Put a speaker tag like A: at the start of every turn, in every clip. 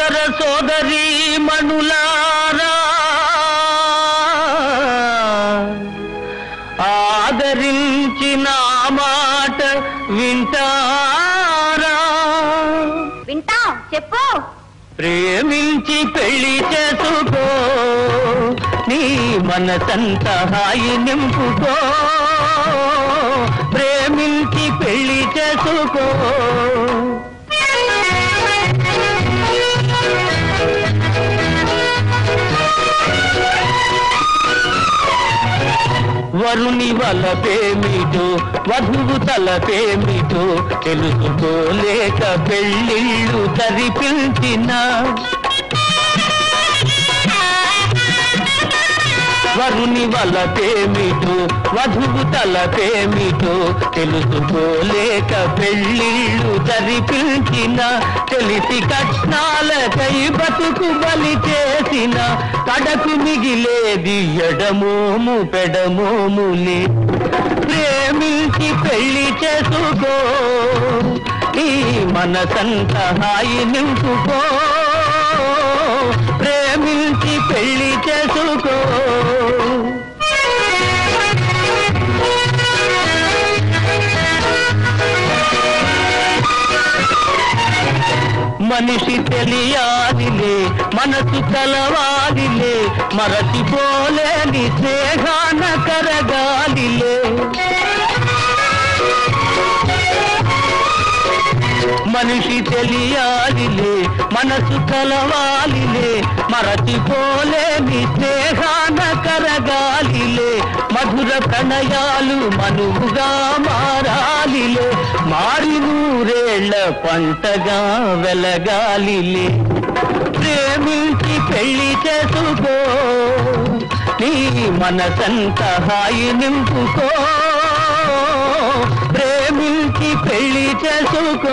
A: సోదర సోదరీ మణులారా ఆదరించి నా మాట వింటారా
B: వింటాం చెప్పు
A: ప్రేమించి పెళ్లి చేసుకో నీ మనసంత హాయి నింపుకో ప్రేమించి పెళ్లి చేసుకో వరుని వలపేమిటో వధువు తలపేమిటో తెలుసుకోలేక పెళ్ళిళ్ళు తరిపించిన వరుని వలపేమిటో వధువు తలపేమిటో తెలుసుకోలేక పెళ్ళిళ్ళు జరిపించిన తెలిసి కట్నాలకై బతుకు బలి చేసిన కడకు మిగిలేది ఎడమోము పెడమోములే ప్రేమించి పెళ్లి చేసుకో ఈ మనసంత హాయి నింపుకో ప్రేమించి పెళ్లి చేసుకో మనిషి తెలియాలిలే మనసు కలవాలిలే మరచిపోలేని స్నేహాన కరగాలిలే మనిషి తెలియాలిలే మనసు కలవాలిలే మరచిపోలేని స్నేహాన కరగాలిలే మధుర ప్రణయాలు మనువుగా మారాలిలే మారి నూరేళ్ల పంటగా వెలగాలిలే ప్రేమించి పెళ్లి చేసుకో నీ మనసంత హాయి నింపుకో ప్రేమించి పెళ్లి చేసుకో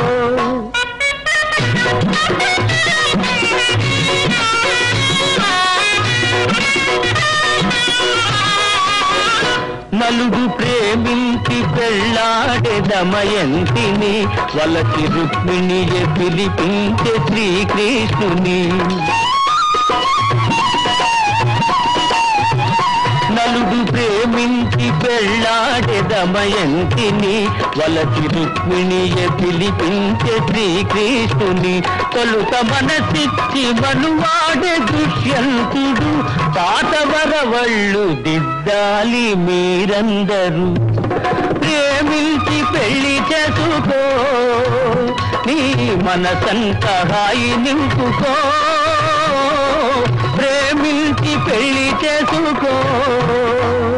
A: నలుగు ప్రేమించి పెళ్ళాడే దమయంతిని వలసి రుక్మిణియే పిలిపించే శ్రీకృష్ణుని నలుడు ప్రేమించి పెళ్ళాడే దమయంతిని వలసి రుక్మిణియే పిలిపించే శ్రీకృష్ణుని తొలుత మనసిచ్చి మనువాడే దుష్యంతుడు పాతవరవళ్ళు దిద్దాలి మీరందరూ ప్రేమించి పెళ్లి చేసుకో నీ మనసంత హాయి నింపుకో ప్రేమించి పెళ్లి చేసుకో